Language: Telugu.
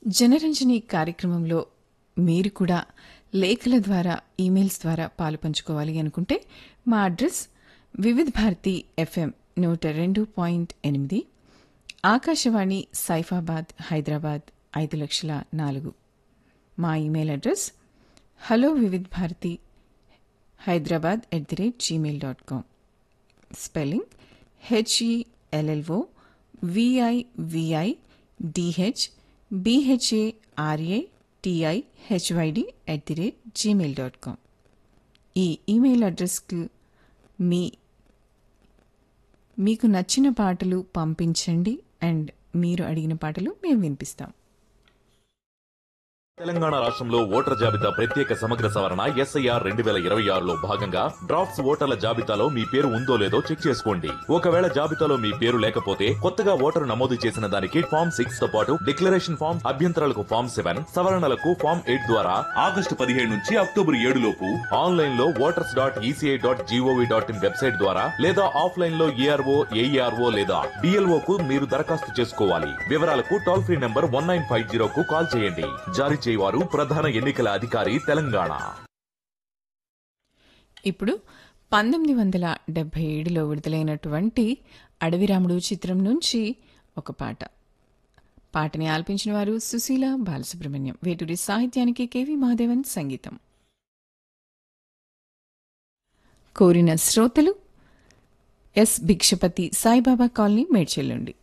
జనరంజని కార్యక్రమంలో మీరు కూడా లేఖల ద్వారా ఈమెయిల్స్ ద్వారా పాలు పంచుకోవాలి అనుకుంటే మా అడ్రస్ వివిధ్ భారతి ఎఫ్ఎం నూట రెండు పాయింట్ ఎనిమిది ఆకాశవాణి సైఫాబాద్ హైదరాబాద్ ఐదు లక్షల నాలుగు మా email address hello Vividh Bharati Hyderabad at the rate Gmail dot com spelling H E L L O V I V I D H B H A R A T I H Y D at the rate Gmail dot com ఈ ఈమెయిల్ అడ్రస్కు మీ మీకు నచ్చిన పాటలు పంపించండి అండ్ మీరు అడిగిన పాటలు మేము వినిపిస్తాం తెలంగాణ రాష్ట్రంలో ఓటర్ జాబితా ప్రత్యేక సమగ్ర సవరణ ఎస్ఐఆర్ రెండు వేల ఇరవై ఆరులో భాగంగా డ్రాఫ్ట్స్ ఓటర్ల జాబితాలో మీ పేరు ఉందో లేదో చెక్ చేసుకోండి ఒకవేళ జాబితాలో మీ పేరు లేకపోతే కొత్తగా ఓటరు నమోదు చేసిన దానికి ఫామ్ సిక్స్ తో పాటు డిక్లరేషన్ ఫామ్ అభ్యంతరాలకు ఫామ్ సెవెన్ సవరణలకు ఫామ్ ఎయిట్ ద్వారా ఆగస్టు పదిహేడు నుంచి అక్టోబర్ ఏడు లోపు ఆన్లైన్ లో voters dot ECI dot G O V dot in website ద్వారా లేదా ఆఫ్లైన్ లో ఏఆర్ఓ ఏఈఆర్ఓ లేదా డిఎల్ఓ కు మీరు దరఖాస్తు చేసుకోవాలి వివరాలకు toll free number one nine five జీరోకు కాల్ చేయండి జారీ చేయవారు ప్రధాన ఎన్నికల అధికారి తెలంగాణ ఇప్పుడు పంతొమ్మిది వందల డెబ్బై ఏడులో విడుదలైనటువంటి అడవిరాముడు చిత్రం నుంచి ఒక పాట పాటని ఆలపించిన వారు సుశీల బాలసుబ్రహ్మణ్యం వేటూరి సాహిత్యానికి కెవి మహాదేవన్ సంగీతం కోరిన శ్రోతలు ఎస్ భిక్షపతి సాయిబాబా కాలనీ మేడ్చెల్లుండి